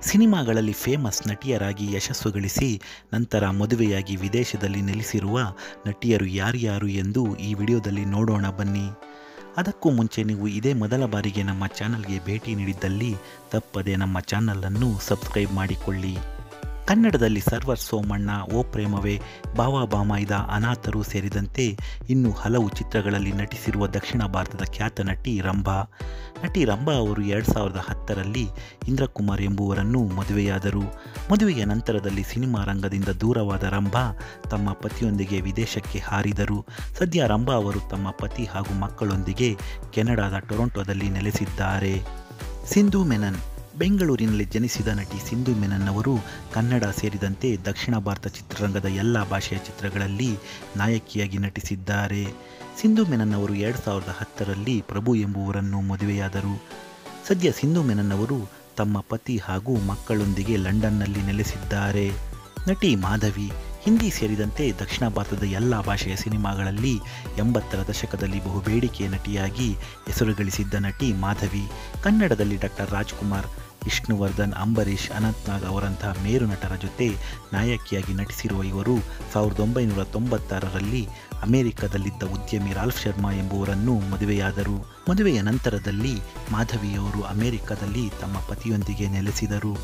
ಸಿನಿಮಾಗಳಲ್ಲಿ ಫೇಮಸ್ ನಟಿಯರಾಗಿ ಯಶಸ್ಸು ಗಳಿಸಿ ನಂತರ ಮದುವೆಯಾಗಿ ವಿದೇಶದಲ್ಲಿ ನೆಲೆಸಿರುವ ನಟಿಯರು ಯಾರ್ಯಾರು ಎಂದು ಈ ವಿಡಿಯೋದಲ್ಲಿ ನೋಡೋಣ ಬನ್ನಿ ಅದಕ್ಕೂ ಮುಂಚೆ ನೀವು ಇದೇ ಮೊದಲ ಬಾರಿಗೆ ನಮ್ಮ ಚಾನಲ್ಗೆ ಭೇಟಿ ನೀಡಿದ್ದಲ್ಲಿ ತಪ್ಪದೆ ನಮ್ಮ ಚಾನಲನ್ನು ಸಬ್ಸ್ಕ್ರೈಬ್ ಮಾಡಿಕೊಳ್ಳಿ ಕನ್ನಡದಲ್ಲಿ ಸರ್ವರ್ ಸೋಮಣ್ಣ ಓ ಪ್ರೇಮವೇ ಬಾವಾ ಬಾಮಾಯ್ದ ಅನಾಥರು ಸೇರಿದಂತೆ ಇನ್ನು ಹಲವು ಚಿತ್ರಗಳಲ್ಲಿ ನಟಿಸಿರುವ ದಕ್ಷಿಣ ಭಾರತದ ಖ್ಯಾತ ನಟಿ ರಂಭಾ ನಟಿ ರಂಭಾ ಅವರು ಎರಡು ಸಾವಿರದ ಹತ್ತರಲ್ಲಿ ಇಂದ್ರಕುಮಾರ್ ಎಂಬುವರನ್ನು ಮದುವೆಯಾದರು ಮದುವೆಯ ನಂತರದಲ್ಲಿ ಸಿನಿಮಾ ರಂಗದಿಂದ ದೂರವಾದ ರಂಭಾ ತಮ್ಮ ಪತಿಯೊಂದಿಗೆ ವಿದೇಶಕ್ಕೆ ಹಾರಿದರು ಸದ್ಯ ರಂಭಾ ಅವರು ತಮ್ಮ ಪತಿ ಹಾಗೂ ಮಕ್ಕಳೊಂದಿಗೆ ಕೆನಡಾದ ಟೊರೊಂಟೊದಲ್ಲಿ ನೆಲೆಸಿದ್ದಾರೆ ಸಿಂಧು ಮೆನನ್ ಬೆಂಗಳೂರಿನಲ್ಲಿ ಜನಿಸಿದ ನಟಿ ಸಿಂಧು ಮೆನನ್ ಅವರು ಕನ್ನಡ ಸೇರಿದಂತೆ ದಕ್ಷಿಣ ಭಾರತ ಚಿತ್ರರಂಗದ ಎಲ್ಲ ಭಾಷೆಯ ಚಿತ್ರಗಳಲ್ಲಿ ನಾಯಕಿಯಾಗಿ ನಟಿಸಿದ್ದಾರೆ ಸಿಂಧು ಮೆನನ್ ಅವರು ಎರಡು ಸಾವಿರದ ಹತ್ತರಲ್ಲಿ ಪ್ರಭು ಎಂಬುವರನ್ನು ಮದುವೆಯಾದರು ಸದ್ಯ ಸಿಂಧು ಮೆನನ್ ಅವರು ತಮ್ಮ ಪತಿ ಹಾಗೂ ಮಕ್ಕಳೊಂದಿಗೆ ಲಂಡನ್ನಲ್ಲಿ ನೆಲೆಸಿದ್ದಾರೆ ನಟಿ ಮಾಧವಿ ಹಿಂದಿ ಸೇರಿದಂತೆ ದಕ್ಷಿಣ ಭಾರತದ ಎಲ್ಲ ಭಾಷೆಯ ಸಿನಿಮಾಗಳಲ್ಲಿ ಎಂಬತ್ತರ ದಶಕದಲ್ಲಿ ಬಹು ಬೇಡಿಕೆಯ ನಟಿಯಾಗಿ ಹೆಸರು ಗಳಿಸಿದ್ದ ನಟಿ ಮಾಧವಿ ಕನ್ನಡದಲ್ಲಿ ಡಾಕ್ಟರ್ ರಾಜ್ಕುಮಾರ್ ವಿಷ್ಣುವರ್ಧನ್ ಅಂಬರೀಷ್ ಅನಂತ್ನಾಗ್ ಅವರಂತಹ ಮೇರು ನಟರ ಜೊತೆ ನಾಯಕಿಯಾಗಿ ನಟಿಸಿರುವ ಇವರು ಸಾವಿರದ ಒಂಬೈನೂರ ತೊಂಬತ್ತಾರರಲ್ಲಿ ಅಮೆರಿಕದಲ್ಲಿದ್ದ ಉದ್ಯಮಿ ರಾಲ್ಫ್ ಶರ್ಮಾ ಎಂಬುವರನ್ನು ಮದುವೆಯಾದರು ಮದುವೆಯ ನಂತರದಲ್ಲಿ ಮಾಧವಿಯವರು ಅಮೆರಿಕದಲ್ಲಿ ತಮ್ಮ ಪತಿಯೊಂದಿಗೆ ನೆಲೆಸಿದರು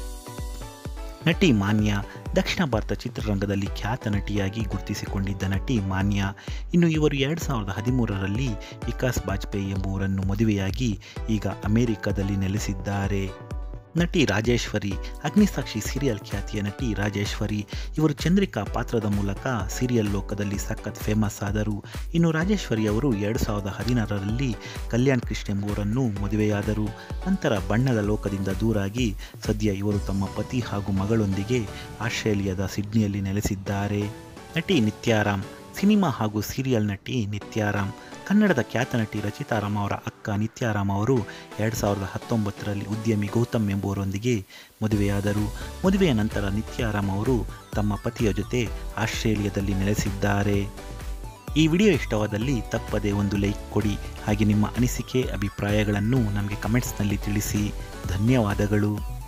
ನಟಿ ಮಾನ್ಯ ದಕ್ಷಿಣ ಭಾರತ ಚಿತ್ರರಂಗದಲ್ಲಿ ಖ್ಯಾತ ನಟಿಯಾಗಿ ಗುರುತಿಸಿಕೊಂಡಿದ್ದ ನಟಿ ಮಾನ್ಯ ಇನ್ನು ಇವರು ಎರಡು ಸಾವಿರದ ಹದಿಮೂರರಲ್ಲಿ ವಿಕಾಸ್ ಬಾಜ್ಪೇಯಿ ಎಂಬುವರನ್ನು ಮದುವೆಯಾಗಿ ಈಗ ಅಮೆರಿಕದಲ್ಲಿ ನೆಲೆಸಿದ್ದಾರೆ ನಟಿ ರಾಜೇಶ್ವರಿ ಅಗ್ನಿಸಾಕ್ಷಿ ಸೀರಿಯಲ್ ಖ್ಯಾತಿಯ ನಟಿ ರಾಜೇಶ್ವರಿ ಇವರು ಚಂದ್ರಿಕಾ ಪಾತ್ರದ ಮೂಲಕ ಸೀರಿಯಲ್ ಲೋಕದಲ್ಲಿ ಸಖತ್ ಫೇಮಸ್ ಆದರು ಇನ್ನು ರಾಜೇಶ್ವರಿ ಅವರು ಎರಡು ಸಾವಿರದ ಹದಿನಾರರಲ್ಲಿ ಕಲ್ಯಾಣ್ ಕೃಷ್ಣ ಎಂಬುವರನ್ನು ಮದುವೆಯಾದರು ನಂತರ ಬಣ್ಣದ ಲೋಕದಿಂದ ದೂರಾಗಿ ಸದ್ಯ ಇವರು ತಮ್ಮ ಪತಿ ಹಾಗೂ ಮಗಳೊಂದಿಗೆ ಆಸ್ಟ್ರೇಲಿಯಾದ ಸಿಡ್ನಿಯಲ್ಲಿ ನೆಲೆಸಿದ್ದಾರೆ ನಟಿ ನಿತ್ಯಾರಾಮ್ ಸಿನಿಮಾ ಹಾಗೂ ಸೀರಿಯಲ್ ನಟಿ ನಿತ್ಯಾರಾಮ್ ಕನ್ನಡದ ಖ್ಯಾತ ನಟಿ ರಚಿತಾರಾಮ್ ಅವರ ಅಕ್ಕ ನಿತ್ಯಾರಾಮ್ ಅವರು ಎರಡು ಸಾವಿರದ ಹತ್ತೊಂಬತ್ತರಲ್ಲಿ ಉದ್ಯಮಿ ಗೌತಮ್ ಎಂಬುವರೊಂದಿಗೆ ಮದುವೆಯಾದರು ಮದುವೆಯ ನಂತರ ನಿತ್ಯಾರಾಮ್ ಅವರು ತಮ್ಮ ಪತಿಯ ಜೊತೆ ಆಸ್ಟ್ರೇಲಿಯಾದಲ್ಲಿ ನೆಲೆಸಿದ್ದಾರೆ ಈ ವಿಡಿಯೋ ಇಷ್ಟವಾದಲ್ಲಿ ತಪ್ಪದೆ ಒಂದು ಲೈಕ್ ಕೊಡಿ ಹಾಗೆ ನಿಮ್ಮ ಅನಿಸಿಕೆ ಅಭಿಪ್ರಾಯಗಳನ್ನು ನಮಗೆ ಕಮೆಂಟ್ಸ್ನಲ್ಲಿ ತಿಳಿಸಿ ಧನ್ಯವಾದಗಳು